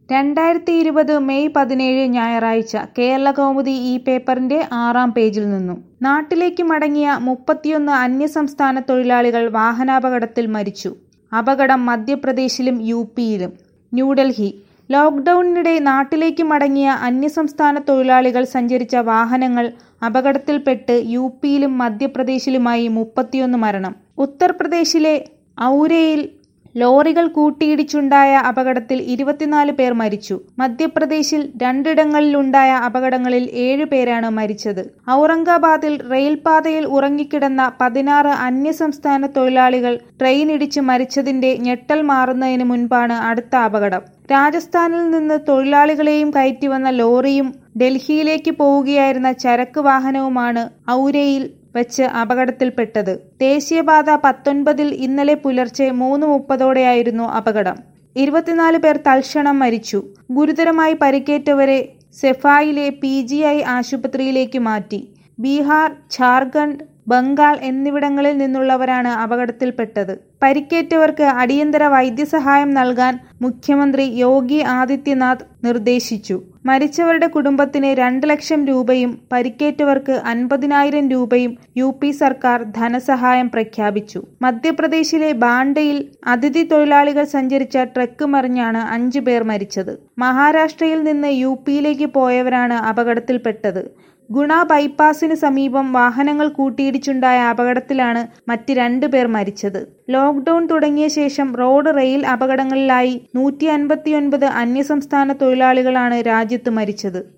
രണ്ടായിരത്തി ഇരുപത് മെയ് പതിനേഴ് ഞായറാഴ്ച കേരളകൗമുദി ഈ പേപ്പറിന്റെ ആറാം പേജിൽ നിന്നും നാട്ടിലേക്ക് മടങ്ങിയ മുപ്പത്തിയൊന്ന് അന്യസംസ്ഥാന തൊഴിലാളികൾ വാഹനാപകടത്തിൽ മരിച്ചു അപകടം മധ്യപ്രദേശിലും യു പിയിലും ന്യൂഡൽഹി ലോക്ഡൌണിനിടെ നാട്ടിലേക്ക് മടങ്ങിയ അന്യസംസ്ഥാന തൊഴിലാളികൾ സഞ്ചരിച്ച വാഹനങ്ങൾ അപകടത്തിൽപ്പെട്ട് യു പിയിലും മധ്യപ്രദേശിലുമായി മുപ്പത്തിയൊന്ന് മരണം ഉത്തർപ്രദേശിലെ ഔരയിൽ ലോറികൾ കൂട്ടിയിടിച്ചുണ്ടായ അപകടത്തിൽ ഇരുപത്തിനാല് പേർ മരിച്ചു മധ്യപ്രദേശിൽ രണ്ടിടങ്ങളിലുണ്ടായ അപകടങ്ങളിൽ ഏഴു പേരാണ് മരിച്ചത് ഔറംഗാബാദിൽ റെയിൽപാതയിൽ ഉറങ്ങിക്കിടന്ന പതിനാറ് അന്യസംസ്ഥാന തൊഴിലാളികൾ ട്രെയിൻ ഇടിച്ച് മരിച്ചതിന്റെ ഞെട്ടൽ മാറുന്നതിന് മുൻപാണ് അടുത്ത അപകടം രാജസ്ഥാനിൽ നിന്ന് തൊഴിലാളികളെയും കയറ്റിവന്ന ലോറിയും ഡൽഹിയിലേക്ക് പോവുകയായിരുന്ന ചരക്ക് വാഹനവുമാണ് ഔരയിൽ വെച്ച് അപകടത്തിൽപ്പെട്ടത് ദേശീയപാത പത്തൊൻപതിൽ ഇന്നലെ പുലർച്ചെ മൂന്ന് മുപ്പതോടെയായിരുന്നു അപകടം ഇരുപത്തിനാല് പേർ തൽക്ഷണം മരിച്ചു ഗുരുതരമായി പരിക്കേറ്റവരെ സെഫായിലെ പി ജി ഐ ആശുപത്രിയിലേക്ക് മാറ്റി ബീഹാർ ഝാർഖണ്ഡ് ബംഗാൾ എന്നിവിടങ്ങളിൽ നിന്നുള്ളവരാണ് അപകടത്തിൽപ്പെട്ടത് പരിക്കേറ്റവർക്ക് അടിയന്തര വൈദ്യസഹായം നൽകാൻ മുഖ്യമന്ത്രി യോഗി ആദിത്യനാഥ് നിർദ്ദേശിച്ചു മരിച്ചവരുടെ കുടുംബത്തിന് രണ്ട് ലക്ഷം രൂപയും പരിക്കേറ്റവർക്ക് അൻപതിനായിരം രൂപയും യു പി സർക്കാർ ധനസഹായം പ്രഖ്യാപിച്ചു മധ്യപ്രദേശിലെ ബാണ്ടയിൽ അതിഥി തൊഴിലാളികൾ സഞ്ചരിച്ച ട്രക്ക് മറിഞ്ഞാണ് അഞ്ചു പേർ മരിച്ചത് മഹാരാഷ്ട്രയിൽ നിന്ന് യു പിയിലേക്ക് പോയവരാണ് അപകടത്തിൽപ്പെട്ടത് ഗുണ ബൈപ്പാസിന് സമീപം വാഹനങ്ങൾ കൂട്ടിയിടിച്ചുണ്ടായ അപകടത്തിലാണ് മറ്റ് രണ്ടു പേർ മരിച്ചത് ലോക്ഡൌൺ തുടങ്ങിയ ശേഷം റോഡ് റെയിൽ അപകടങ്ങളിലായി നൂറ്റി അൻപത്തിയൊൻപത് അന്യസംസ്ഥാന തൊഴിലാളികളാണ് രാജ്യത്ത് മരിച്ചത്